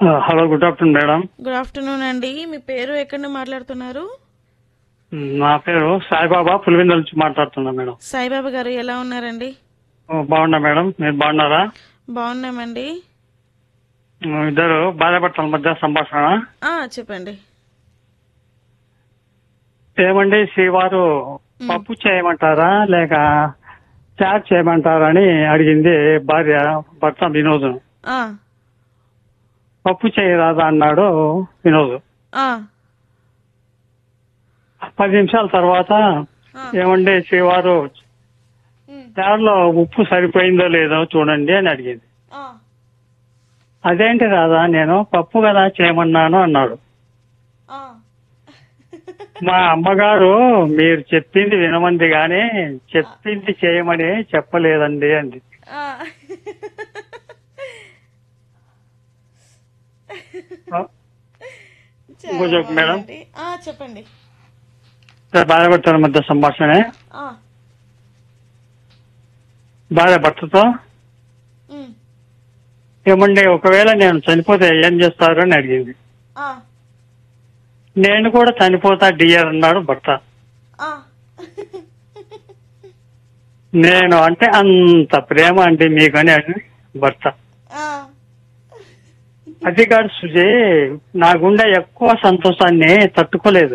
Hello good afternoon madam good afternoon అండి మీ పేరు ఎక్కడి నుండి మాట్లాడుతున్నారు నా పేరు సాయిబాబా పులివెందుల నుంచి మాట్లాడుతున్నా మేడం సాయిబాబా గారు ఎలా ఉన్నారండి ఓ, బాగున్నా మేడం మీరు బాగున్నారా బాగున్నామండి ఉమ్, ఇద్దరు భార్యాభర్తల మధ్య సంభాషణ ఆ చెప్పండి ఏమండి శ్రీవారు పప్పు చేయమంటారా లేక చాట్ చేయమంటారా అని అడిగింది భార్య భర్త వినోద్ ఆ పప్పు చేయరాదా అన్నాడు వినోద్ ఆ పది నిమిషాల తర్వాత ఆ. ఏమండి శ్రీవారు ఉమ్, చారులో ఉప్పు సరిపోయిందో లేదో చూడండి అని అడిగింది ఆ, అదేంటి రాదా నేను పప్పు కదా చేయమన్నాను అన్నాడు ఆ. మా అమ్మగారు మీరు చెప్పింది వినమంది గాని చెప్పింది చేయమని చెప్పలేదండి అంది ఆ. చాలా ఇంకో చెప్పు మేడం. బాగుందండి. ఆ చెప్పండి భార్యాభర్తల మధ్య సంభాషణ ఆ భార్య భర్తతో ఉమ్, ఏమండి ఒకవేళ నేను చనిపోతే ఏం చేస్తారు అని అడిగింది ఆ నేను కూడా చనిపోతా డియర్ అన్నాడు భర్త ఆ నేను అంటే అంత ప్రేమ అండి మీకని అని భర్త ఆ అది కాదు సుజీ నా గుండె ఎక్కువ సంతోషాన్ని తట్టుకోలేదు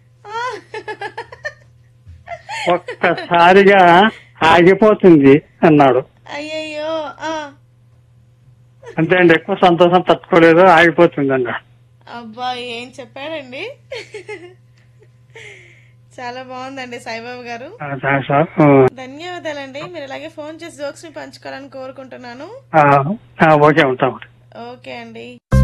ఒక్కసారిగా ఆగిపోతుంది అన్నాడు అయ్యయ్యో ఆ అంతే అండి ఎక్కువ సంతోషం తట్టుకోలేదు ఆగిపోతుంది అన్నాడు అబ్బా ఏం చెప్పాడండి చాలా బాగుందండి సాయిబాబా గారు ఆ, సరే సార్ ఆ, ధన్యవాదాలండి మీరు ఇలాగే ఫోన్ చేసి జోక్స్ ని పంచుకోవాలని కోరుకుంటున్నాను ఆ, ఆ, ఓకే ఉంటాం ఓకే అండి